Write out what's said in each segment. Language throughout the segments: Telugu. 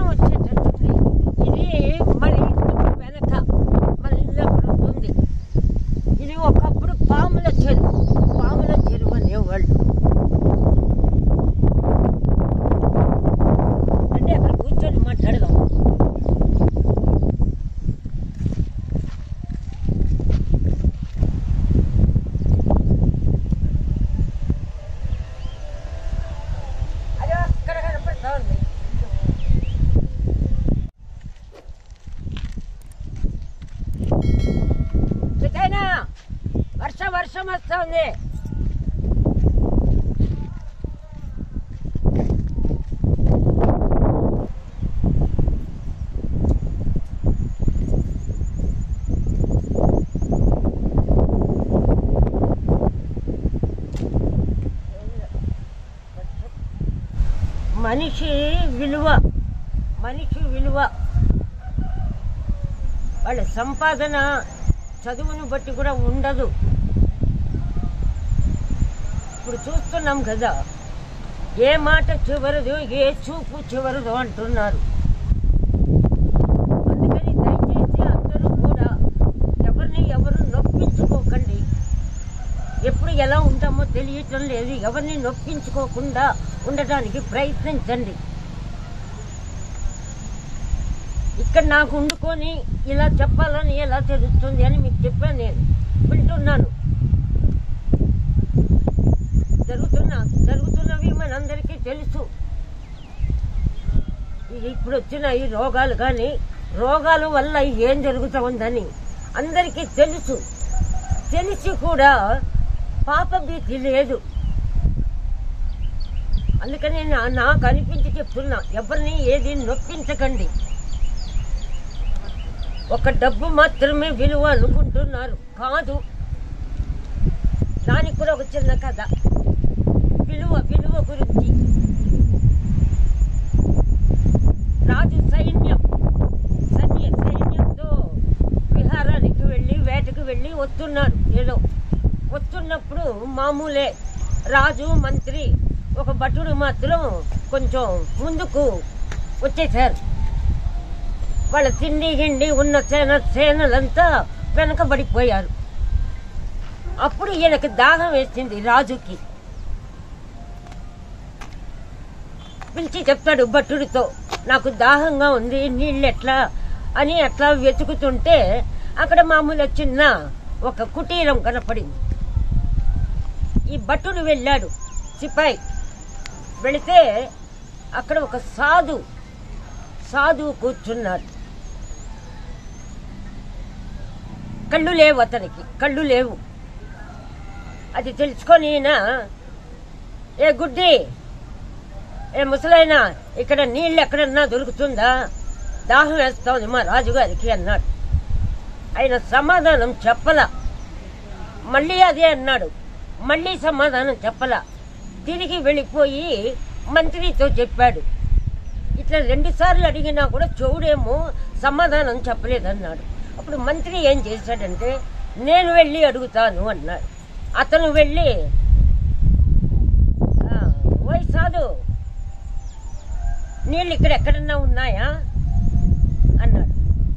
వచ్చేటట్టుంది ఇది మరి వెనక మన ఇల్లు అక్కడ ఉంటుంది ఇది ఒకప్పుడు పాముల చెరువు పాముల చెరువు అనేవాళ్ళు అంటే అక్కడ కూర్చొని మాట్లాడదాం అది అక్కడ కనపడతా ఉంది చితైనా వర్ష వర్షం వస్తుంది మనిషి విలువ మనిషి విలువ వాళ్ళ సంపాదన చదువును బట్టి కూడా ఉండదు ఇప్పుడు చూస్తున్నాం కదా ఏ మాట చివరదు ఏ చూపు చివరదు అంటున్నారు అందుకని దయచేసి అందరూ కూడా ఎవరిని ఎవరు నొప్పించుకోకండి ఎప్పుడు ఎలా ఉంటామో తెలియటం లేదు ఎవరిని నొప్పించుకోకుండా ఉండటానికి ప్రయత్నించండి ఇక్కడ నాకు ఉండుకొని ఇలా చెప్పాలని ఎలా తెలుస్తుంది అని మీకు చెప్పాను నేను వింటున్నాను జరుగుతున్న జరుగుతున్నవి మనందరికీ తెలుసు ఇది ఇప్పుడు వచ్చిన ఈ రోగాలు కానీ రోగాల వల్ల ఏం జరుగుతూ ఉందని అందరికీ తెలుసు తెలిసి కూడా పాప భీతి లేదు అందుకని నా- నాకు అనిపించి చెప్తున్నా ఎవరిని ఏది నొప్పించకండి ఒక డబ్బు మాత్రమే విలువ అనుకుంటున్నారు కాదు దానికి కూడా ఒక చిన్న కథ విలువ విలువ గురించి రాజు సైన్యం సైన్య సైన్యంతో విహారానికి వెళ్ళి వేటకు వెళ్ళి వస్తున్నాడు ఏదో వస్తున్నప్పుడు మామూలే రాజు మంత్రి ఒక భటుడు మాత్రం కొంచెం ముందుకు వచ్చేసారు వాళ్ళ తిండి గిండి ఉన్న సేన సేనలంతా వెనకబడిపోయారు అప్పుడు ఈయనకి దాహం వేసింది రాజుకి పిలిచి చెప్తాడు భట్టుడితో నాకు దాహంగా ఉంది నీళ్ళు ఎట్లా అని అట్లా వెతుకుతుంటే అక్కడ మామూలు చిన్న ఒక కుటీరం కనపడింది ఈ భట్టుడు వెళ్ళాడు సిపాయి వెళితే అక్కడ ఒక సాధు సాధువు కూర్చున్నాడు కళ్ళు లేవు అతనికి కళ్ళు లేవు అది తెలుసుకొని ఈయన ఏ గుడ్డి ఏ ముసలైనా ఇక్కడ నీళ్ళు ఎక్కడన్నా దొరుకుతుందా దాహం వేస్తోంది మా రాజుగారికి అన్నాడు ఆయన సమాధానం చెప్పలా మళ్ళీ అదే అన్నాడు మళ్ళీ సమాధానం చెప్పలా తిరిగి వెళ్ళిపోయి మంత్రితో చెప్పాడు ఇట్లా రెండు సార్లు అడిగినా కూడా చెవుడేమో సమాధానం చెప్పలేదన్నాడు అప్పుడు మంత్రి ఏం చేశాడంటే నేను వెళ్ళి అడుగుతాను అన్నాడు అతను వెళ్ళి "ఆ, ఓయ్ సాధు నీళ్ళు ఇక్కడ ఎక్కడన్నా ఉన్నాయా అన్నాడు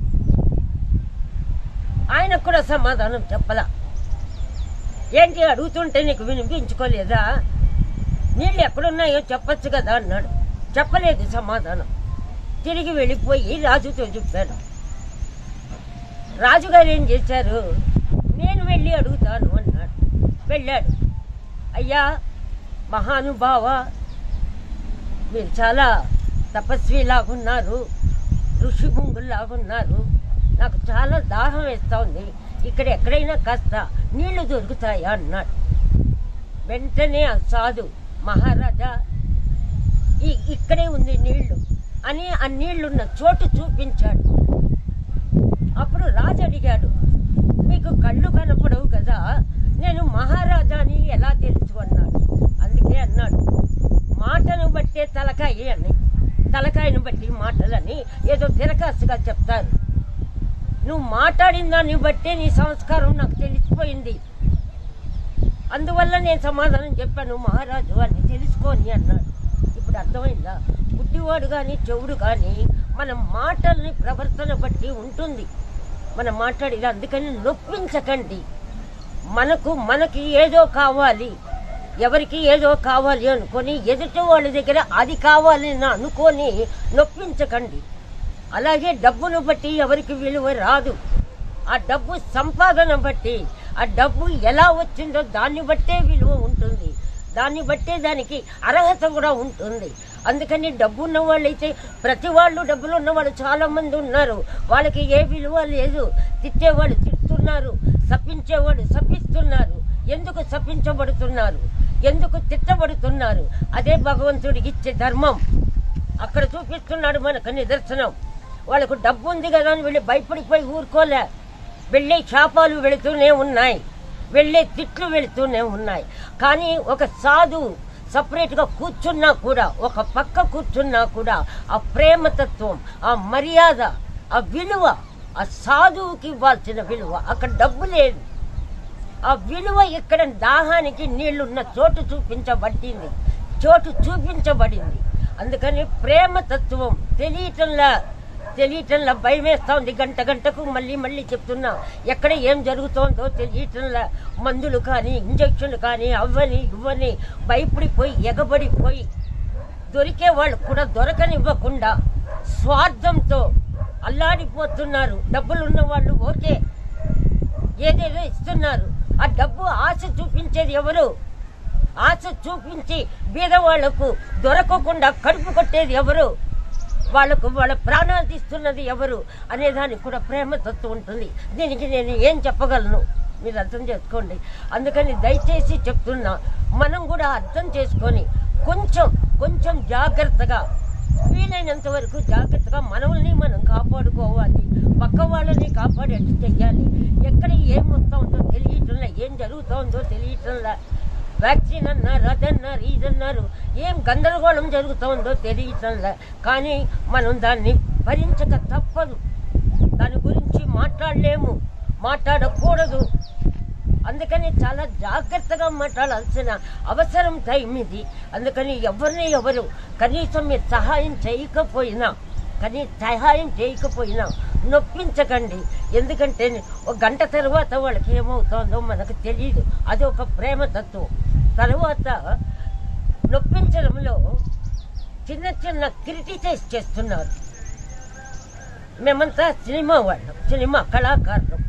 ఆయనకు కూడా సమాధానం చెప్పలా ఏంటి అడుగుతుంటే నీకు వినిపించుకోలేదా నీళ్ళు ఎక్కడున్నాయో చెప్పొచ్చు కదా అన్నాడు చెప్పలేదు సమాధానం తిరిగి వెళ్ళిపోయి రాజుతో చెప్పాను రాజుగారు ఏం చేశారు నేను వెళ్ళి అడుగుతాను అన్నాడు వెళ్ళాడు అయ్యా మహానుభావ మీరు చాలా తపస్విలాగున్నారు ఋషి లాగున్నారు నాకు చాలా దాహం వేస్తా ఉంది ఇక్కడ ఎక్కడైనా కాస్త నీళ్లు దొరుకుతాయా అన్నాడు వెంటనే ఆ సాధు మహారాజా ఈ ఇక్కడే ఉంది నీళ్లు అని ఆ నీళ్లున్న చోటు చూపించాడు అప్పుడు రాజు అడిగాడు మీకు కళ్ళు కనపడవు కదా నేను మహారాజాని ఎలా తెలుసు అన్నాడు అందుకే అన్నాడు మాటను బట్టే తలకాయ అని తలకాయను బట్టి మాటలని ఏదో తిరకాసుగా చెప్తారు నువ్వు మాట్లాడిన దాన్ని బట్టే నీ సంస్కారం నాకు తెలిసిపోయింది అందువల్ల నేను సమాధానం చెప్పాను మహారాజు అని తెలుసుకోని అన్నాడు ఇప్పుడు అర్థమైందా పుట్టి మంచివాడు కానీ చెవుడు కానీ మన మాటల్ని ప్రవర్తన బట్టి ఉంటుంది మనం మాట్లాడేది అందుకని నొప్పించకండి మనకు మనకి ఏదో కావాలి ఎవరికి ఏదో కావాలి అనుకొని ఎదుటి వాళ్ళ దగ్గర అది కావాలి అని అనుకొని నొప్పించకండి అలాగే డబ్బును బట్టి ఎవరికి విలువ రాదు ఆ డబ్బు సంపాదన బట్టి ఆ డబ్బు ఎలా వచ్చిందో దాన్ని బట్టే విలువ ఉంటుంది దాన్ని బట్టే దానికి అర్హత కూడా ఉంటుంది అందుకని డబ్బు ఉన్న వాళ్ళైతే ప్రతి వాళ్ళు డబ్బులు ఉన్నవాళ్ళు చాలా మంది ఉన్నారు వాళ్ళకి ఏ విలువ లేదు తిట్టేవాళ్ళు తిట్టున్నారు శపించేవాళ్ళు శపిస్తున్నారు ఎందుకు శపించబడుతున్నారు ఎందుకు తిట్టబడుతున్నారు అదే భగవంతుడికి ఇచ్చే ధర్మం అక్కడ చూపిస్తున్నాడు మనకు నిదర్శనం వాళ్ళకు డబ్బు ఉంది కదా అని వెళ్ళి భయపడిపోయి ఊరుకోలే వెళ్ళే శాపాలు వెళుతూనే ఉన్నాయి వెళ్ళే తిట్లు వెళుతూనే ఉన్నాయి కానీ ఒక సాధువు సపరేట్గా కూర్చున్నా కూడా ఒక పక్క కూర్చున్నా కూడా ఆ ప్రేమతత్వం ఆ మర్యాద ఆ విలువ ఆ సాధువుకి ఇవ్వాల్సిన విలువ అక్కడ డబ్బు లేదు ఆ విలువ ఇక్కడ దాహానికి నీళ్లున్న చోటు చూపించబడింది చోటు చూపించబడింది అందుకని ప్రేమ తత్వం తెలియటంలా తెలియటంలా భయం వేస్తా ఉంది గంట గంటకు మళ్ళీ మళ్ళీ చెప్తున్నా ఎక్కడ ఏం జరుగుతోందో తెలియటంలా మందులు కానీ ఇంజక్షన్లు కానీ అవ్వని ఇవ్వని భయపడిపోయి ఎగబడిపోయి దొరికే వాళ్ళు కూడా దొరకనివ్వకుండా స్వార్థంతో అల్లాడిపోతున్నారు డబ్బులు ఉన్న వాళ్ళు ఓకే ఏదేదో ఇస్తున్నారు ఆ డబ్బు ఆశ చూపించేది ఎవరు ఆశ చూపించి బీదవాళ్లకు దొరకకుండా కడుపు కొట్టేది ఎవరు వాళ్ళకు వాళ్ళ ప్రాణాలు తీస్తున్నది ఎవరు అనే దానికి కూడా ప్రేమతత్వం ఉంటుంది దీనికి నేను ఏం చెప్పగలను మీరు అర్థం చేసుకోండి అందుకని దయచేసి చెప్తున్నా మనం కూడా అర్థం చేసుకొని కొంచెం కొంచెం జాగ్రత్తగా వీలైనంత వరకు జాగ్రత్తగా మనల్ని మనం కాపాడుకోవాలి పక్క వాళ్ళని కాపాడేట్టు చెయ్యాలి ఎక్కడ ఏం వస్తుందో తెలియటంలా ఏం జరుగుతోందో తెలియటంలా వ్యాక్సిన్ అన్నారు అదన్నారు ఇదన్నారు ఏం గందరగోళం జరుగుతోందో తెలియటంలా కానీ మనం దాన్ని భరించక తప్పదు దాని గురించి మాట్లాడలేము మాట్లాడకూడదు అందుకని చాలా జాగ్రత్తగా మాట్లాడాల్సిన అవసరం టైం ఇది అందుకని ఎవరిని ఎవరు కనీసం మీరు సహాయం చేయకపోయినా కానీ సహాయం చేయకపోయినా నొప్పించకండి ఎందుకంటే ఒక గంట తర్వాత వాళ్ళకి ఏమవుతుందో మనకు తెలియదు అది ఒక ప్రేమ తత్వం తర్వాత నొప్పించడంలో చిన్న చిన్న క్రిటిసైజ్ చేస్తున్నారు మేమంతా సినిమా వాళ్ళం సినిమా కళాకారులు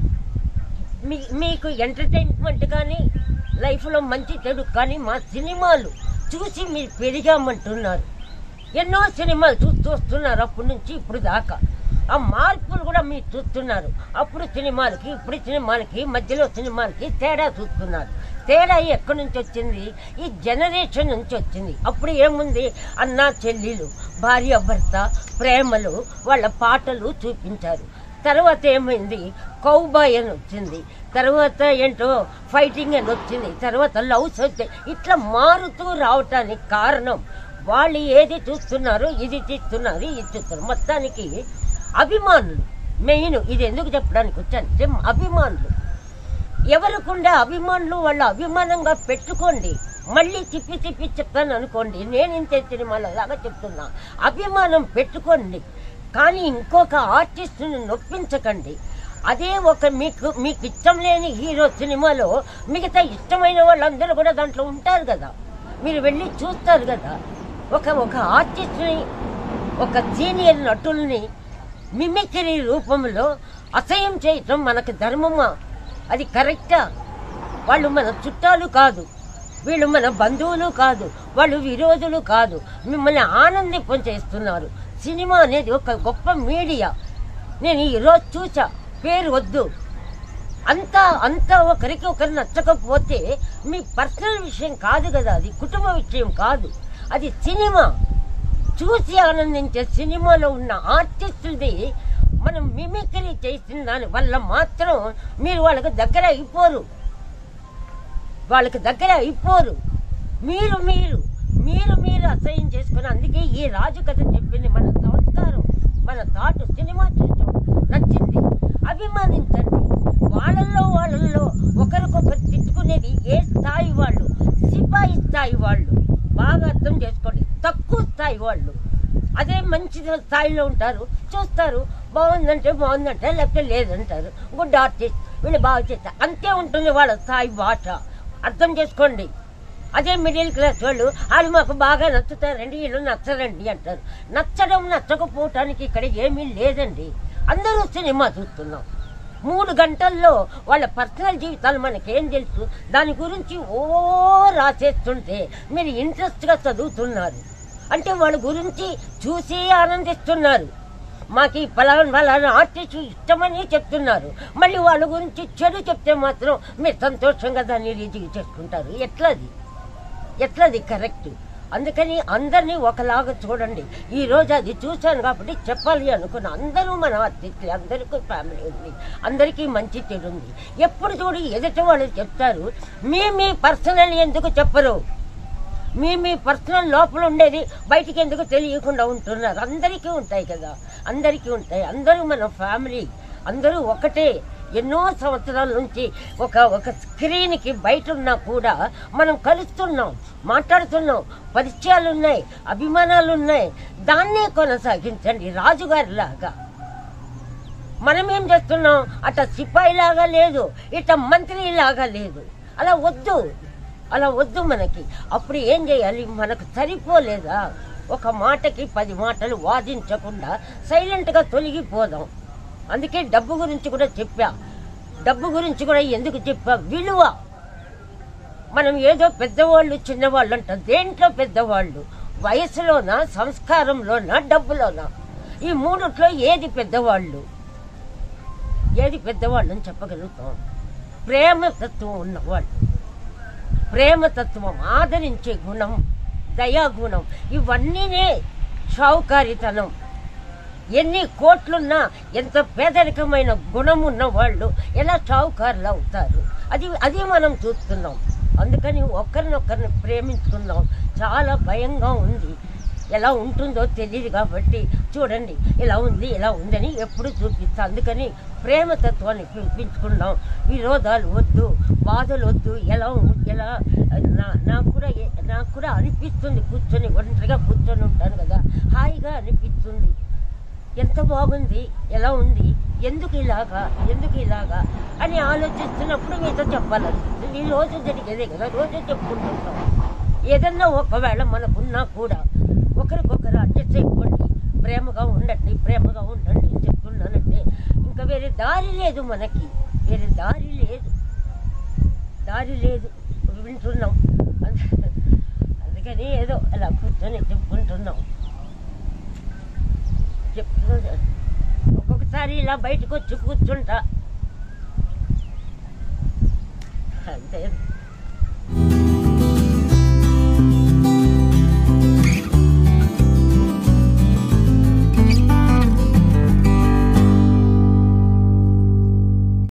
మీ మీకు ఎంటర్టైన్మెంట్ కానీ లైఫ్లో మంచి చెడు కానీ మా సినిమాలు చూసి మీరు పెరిగామంటున్నారు ఎన్నో సినిమాలు చూస్తూ వస్తున్నారు అప్పటి నుంచి ఇప్పుడు దాకా ఆ మార్పులు కూడా మీరు చూస్తున్నారు అప్పుడు సినిమాలకి ఇప్పుడు సినిమాలకి మధ్యలో సినిమాలకి తేడా చూస్తున్నారు తేడా ఎక్కడి నుంచి వచ్చింది ఈ జనరేషన్ నుంచి వచ్చింది అప్పుడు ఏముంది అన్న చెల్లెలు భార్య భర్త ప్రేమలు వాళ్ళ పాటలు చూపించారు తర్వాత ఏమైంది కౌబాయ్ అని వచ్చింది తర్వాత ఏంటో ఫైటింగ్ అని వచ్చింది తర్వాత లవ్స్ వచ్చాయి ఇట్లా మారుతూ రావటానికి కారణం వాళ్ళు ఏది చూస్తున్నారు ఇది తీస్తున్నారు ఇది చూస్తున్నారు మొత్తానికి అభిమానులు మెయిన్ ఇది ఎందుకు చెప్పడానికి వచ్చాను అభిమానులు ఎవరికుండే అభిమానులు వాళ్ళు అభిమానంగా పెట్టుకోండి మళ్ళీ తిప్పి తిప్పి చెప్తాను అనుకోండి నేను ఇంతే సినిమాలో లాగా చెప్తున్నా అభిమానం పెట్టుకోండి కానీ ఇంకొక ఆర్టిస్టుని నొప్పించకండి అదే ఒక మీకు మీకు ఇష్టం లేని హీరో సినిమాలో మిగతా ఇష్టమైన వాళ్ళందరూ కూడా దాంట్లో ఉంటారు కదా మీరు వెళ్ళి చూస్తారు కదా ఒక ఒక ఆర్టిస్ట్ని ఒక సీనియర్ నటుల్ని మిమిక్రీ రూపంలో అసహ్యం చేయటం మనకు ధర్మమా అది కరెక్టా వాళ్ళు మన చుట్టాలు కాదు వీళ్ళు మన బంధువులు కాదు వాళ్ళు విరోధులు కాదు మిమ్మల్ని ఆనందింపచేస్తున్నారు సినిమా అనేది ఒక గొప్ప మీడియా నేను ఈరోజు చూసా పేరు వద్దు అంతా అంతా ఒకరికి ఒకరు నచ్చకపోతే మీ పర్సనల్ విషయం కాదు కదా అది కుటుంబ విషయం కాదు అది సినిమా చూసి ఆనందించే సినిమాలో ఉన్న ఆర్టిస్టులది మనం మిమిక్రీ చేసిన దాని వల్ల మాత్రం మీరు వాళ్ళకి దగ్గర అయిపోరు వాళ్ళకి దగ్గర అయిపోరు మీరు మీరు మీరు మీరు అసహ్యం చేసుకుని అందుకే ఈ రాజు కథ చెప్పింది మన సంస్కారం మన తాటు సినిమా చూసాం నచ్చింది అభిమానించండి వాళ్ళల్లో వాళ్ళల్లో ఒకరికొకరు తిట్టుకునేది ఏ స్థాయి వాళ్ళు సిపాయి స్థాయి వాళ్ళు బాగా అర్థం చేసుకోండి తక్కువ స్థాయి వాళ్ళు అదే మంచి స్థాయిలో ఉంటారు చూస్తారు బాగుందంటే బాగుందంటే లేకపోతే లేదంటారు గుడ్ ఆర్టిస్ట్ వీళ్ళు బాగా చేస్తారు అంతే ఉంటుంది వాళ్ళ స్థాయి భాష అర్థం చేసుకోండి అదే మిడిల్ క్లాస్ వాళ్ళు వాళ్ళు మాకు బాగా నచ్చుతారండి వీళ్ళు నచ్చరండి అంటారు నచ్చడం నచ్చకపోవటానికి ఇక్కడ ఏమీ లేదండి అందరూ సినిమా చూస్తున్నాం మూడు గంటల్లో వాళ్ళ పర్సనల్ జీవితాలు మనకేం తెలుసు దాని గురించి ఓ రాసేస్తుంటే మీరు ఇంట్రెస్ట్గా చదువుతున్నారు అంటే వాళ్ళ గురించి చూసి ఆనందిస్తున్నారు మాకు ఈ ఫలానా ఫలానా ఆర్టిస్ట్ ఇష్టమని చెప్తున్నారు మళ్ళీ వాళ్ళ గురించి చెడు చెప్తే మాత్రం మీరు సంతోషంగా దాన్ని రీతికి చేసుకుంటారు ఎట్లది ఎట్లది కరెక్ట్ అందుకని అందరినీ ఒకలాగా చూడండి ఈ రోజు అది చూశాను కాబట్టి చెప్పాలి అనుకున్న అందరూ మన ఆర్టిస్టులు అందరికీ ఫ్యామిలీ ఉంది అందరికీ మంచి చెడు ఉంది ఎప్పుడు చూడు ఎదుటి వాళ్ళు చెప్తారు మీ మీ పర్సనల్ ఎందుకు చెప్పరు మీ మీ పర్సనల్ లోపల ఉండేది బయటికి ఎందుకు తెలియకుండా ఉంటున్నారు అందరికీ ఉంటాయి కదా అందరికీ ఉంటాయి అందరూ మన ఫ్యామిలీ అందరూ ఒకటే ఎన్నో సంవత్సరాల నుంచి ఒక ఒక స్క్రీన్కి బయట ఉన్నా కూడా మనం కలుస్తున్నాం మాట్లాడుతున్నాం పరిచయాలు ఉన్నాయి అభిమానాలు ఉన్నాయి దాన్నే కొనసాగించండి రాజుగారి లాగా మనం ఏం చేస్తున్నాం అట సిపాయి లాగా లేదు ఇట మంత్రి లాగా లేదు అలా వద్దు అలా వద్దు మనకి అప్పుడు ఏం చేయాలి మనకు సరిపోలేదా ఒక మాటకి పది మాటలు వాదించకుండా సైలెంట్గా తొలగిపోదాం అందుకే డబ్బు గురించి కూడా చెప్పా డబ్బు గురించి కూడా ఎందుకు చెప్పా విలువ మనం ఏదో పెద్దవాళ్ళు చిన్నవాళ్ళు అంటాం దేంట్లో పెద్దవాళ్ళు వయసులోనా సంస్కారంలోనా డబ్బులోనా ఈ మూడిట్లో ఏది పెద్దవాళ్ళు ఏది పెద్దవాళ్ళు అని చెప్పగలుగుతాం ప్రేమతత్వం ఉన్నవాళ్ళు ప్రేమతత్వం ఆదరించే గుణం దయాగుణం ఇవన్నీనే షావుకారితనం ఎన్ని కోట్లున్నా ఎంత పేదరికమైన గుణం ఉన్న వాళ్ళు ఎలా షావుకారులు అవుతారు అది అది మనం చూస్తున్నాం అందుకని ఒకరినొకరిని ప్రేమించుకుందాం చాలా భయంగా ఉంది ఎలా ఉంటుందో తెలియదు కాబట్టి చూడండి ఇలా ఉంది ఇలా ఉందని ఎప్పుడు చూపిస్తా అందుకని ప్రేమతత్వాన్ని చూపించుకుందాం విరోధాలు వద్దు బాధలు వద్దు ఎలా ఉం- ఎలా నా నాకు కూడా ఏ- నాకు కూడా అనిపిస్తుంది కూర్చొని ఒంటరిగా కూర్చొని ఉంటాను కదా హాయిగా అనిపిస్తుంది ఎంత బాగుంది ఎలా ఉంది ఎందుకు ఇలాగా ఎందుకు ఇలాగా అని ఆలోచిస్తున్నప్పుడు మీతో చెప్పాలనిపిస్తుంది ఈ రోజు జరిగేదే కదా రోజు చెప్పుకుంటుంటాం ఏదన్నా ఒకవేళ మనకున్నా కూడా ఒకరికొకరు అడ్జస్ట్ అయిపోండి ప్రేమగా ఉండండి ప్రేమగా ఉండండి అని చెప్తున్నానంటే ఇంకా వేరే దారి లేదు మనకి వేరే దారి లేదు దారి లేదు వింటున్నాం అంద- అందుకని ఏదో అలా కూర్చొని చెప్పుకుంటున్నాం చెప్తున్నా ఒక్కొక్కసారి ఇలా బయటకు వచ్చి కూర్చుంటా అంతే